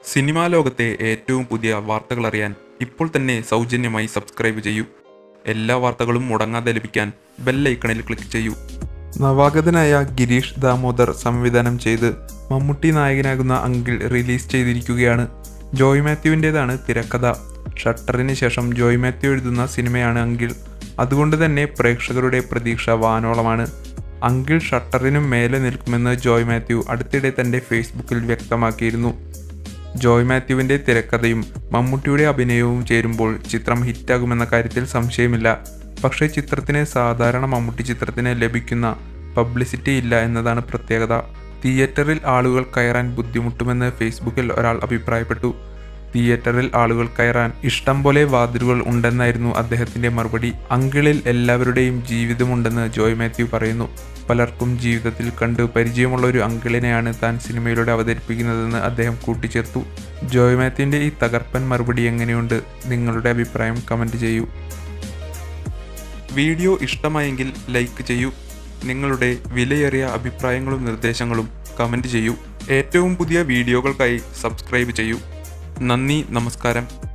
cinema ലോകത്തെ ഏറ്റവും പുതിയ വാർത്തകൾ അറിയാൻ ഇപ്പോൾ തന്നെ സൗജന്യമായി സബ്സ്ക്രൈബ് ചെയ്യൂ എല്ലാ വാർത്തകളും മുടങ്ങാതെ ലഭിക്കാൻ ബെല്ലൈക്കണിൽ ക്ലിക്ക് ചെയ്യൂ നവാഗതനായ ഗിരീഷ് ദാമോദർ സംവിധാനം ചെയ്ത് മമ്മൂട്ടി നായകനാകുന്ന അങ്കിൾ റിലീസ് ചെയ്തിരിക്കുകയാണ് ജോയ് മാത്യുവിൻ്റേതാണ് തിരക്കഥ ഷട്ടറിന് ശേഷം ജോയ് മാത്യു എഴുതുന്ന സിനിമയാണ് അങ്കിൾ അതുകൊണ്ട് തന്നെ പ്രേക്ഷകരുടെ പ്രതീക്ഷ വാനോളമാണ് അങ്കിൾ ഷട്ടറിനും മേലെ നിൽക്കുമെന്ന് ജോയ് മാത്യു അടുത്തിടെ തൻ്റെ ഫേസ്ബുക്കിൽ വ്യക്തമാക്കിയിരുന്നു ജോയ് മാത്യുവിൻ്റെ തിരക്കഥയും മമ്മൂട്ടിയുടെ അഭിനയവും ചേരുമ്പോൾ ചിത്രം ഹിറ്റാകുമെന്ന കാര്യത്തിൽ സംശയമില്ല പക്ഷേ ചിത്രത്തിന് സാധാരണ മമ്മൂട്ടി ചിത്രത്തിന് ലഭിക്കുന്ന പബ്ലിസിറ്റി ഇല്ല എന്നതാണ് പ്രത്യേകത തിയേറ്ററിൽ ആളുകൾ കയറാൻ ബുദ്ധിമുട്ടുമെന്ന് ഫേസ്ബുക്കിൽ ഒരാൾ അഭിപ്രായപ്പെട്ടു തിയേറ്ററിൽ ആളുകൾ കയറാൻ ഇഷ്ടം പോലെ വാതിലുകൾ ഉണ്ടെന്നായിരുന്നു അദ്ദേഹത്തിന്റെ മറുപടി അങ്കിളിൽ എല്ലാവരുടെയും ജീവിതമുണ്ടെന്ന് ജോയ് മാത്യു പറയുന്നു പലർക്കും ജീവിതത്തിൽ കണ്ട് പരിചയമുള്ള ഒരു അങ്കിളിനെയാണ് താൻ സിനിമയിലൂടെ അവതരിപ്പിക്കുന്നതെന്ന് അദ്ദേഹം കൂട്ടിച്ചേർത്തു ജോയ് മാത്യുവിന്റെ ഈ തകർപ്പൻ മറുപടി എങ്ങനെയുണ്ട് നിങ്ങളുടെ അഭിപ്രായം കമന്റ് ചെയ്യൂ വീഡിയോ ഇഷ്ടമായെങ്കിൽ ലൈക്ക് ചെയ്യൂ നിങ്ങളുടെ വിലയേറിയ അഭിപ്രായങ്ങളും നിർദ്ദേശങ്ങളും കമന്റ് ചെയ്യൂ ഏറ്റവും പുതിയ വീഡിയോകൾക്കായി സബ്സ്ക്രൈബ് ചെയ്യൂ നന്ദി നമസ്കാരം